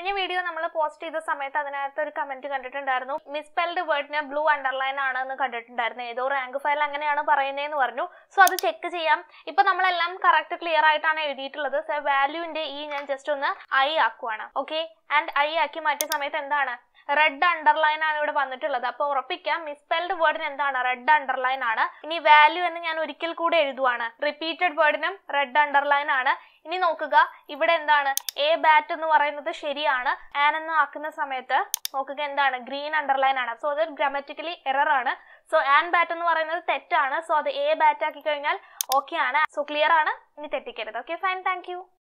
കഴിഞ്ഞ വീഡിയോ നമ്മൾ പോസ്റ്റ് ചെയ്ത സമയത്ത് അതിനകത്ത് ഒരു കമന്റ് കണ്ടിട്ടുണ്ടായിരുന്നു മിസ്പെൽഡ് വേർഡിന് ബ്ലൂ അണ്ടർലൈൻ ആണ് എന്ന് കണ്ടിട്ടുണ്ടായിരുന്നു ഏതോ റാങ്ക് ഫയൽ അങ്ങനെയാണ് പറയുന്നതെന്ന് പറഞ്ഞു സോ അത് ചെക്ക് ചെയ്യാം ഇപ്പൊ നമ്മളെല്ലാം കറക്റ്റ് ക്ലിയർ ആയിട്ടാണ് എഴുതിയിട്ടുള്ളത് സോ വാല്യൂവിന്റെ ഈ ഞാൻ ജസ്റ്റ് ഒന്ന് ഐ ആക്കുവാണ് ഓക്കെ ആൻഡ് ഐ ആക്കി മാറ്റിയ സമയത്ത് എന്താണ് റെഡ് അണ്ടർലൈൻ ആണ് ഇവിടെ വന്നിട്ടുള്ളത് അപ്പൊ ഉറപ്പിക്കാം മിസ്പെൽഡ് വേർഡിന് എന്താണ് റെഡ് അണ്ടർലൈൻ ആണ് ഇനി വാല്യൂ എന്ന് ഞാൻ ഒരിക്കൽ കൂടെ എഴുതുവാണ് റിപ്പീറ്റഡ് വേർഡിനും റെഡ് അണ്ടർലൈൻ ആണ് ഇനി നോക്കുക ഇവിടെ എന്താണ് എ ബാറ്റ് എന്ന് പറയുന്നത് ശരിയാണ് ആൻ എന്ന് ആക്കുന്ന സമയത്ത് നോക്കുക എന്താണ് ഗ്രീൻ അണ്ടർലൈൻ ആണ് സോ അത് ഗ്രാമറ്റിക്കലി എറർ ആണ് സോ ആൻ ബാറ്റ് എന്ന് പറയുന്നത് തെറ്റാണ് സോ അത് എ ബാറ്റ് ആക്കി കഴിഞ്ഞാൽ ഓക്കെ ആണ് സോ ക്ലിയർ ആണ് ഇനി തെറ്റിക്കരുത് ഓക്കെ ഫൈൻ താങ്ക്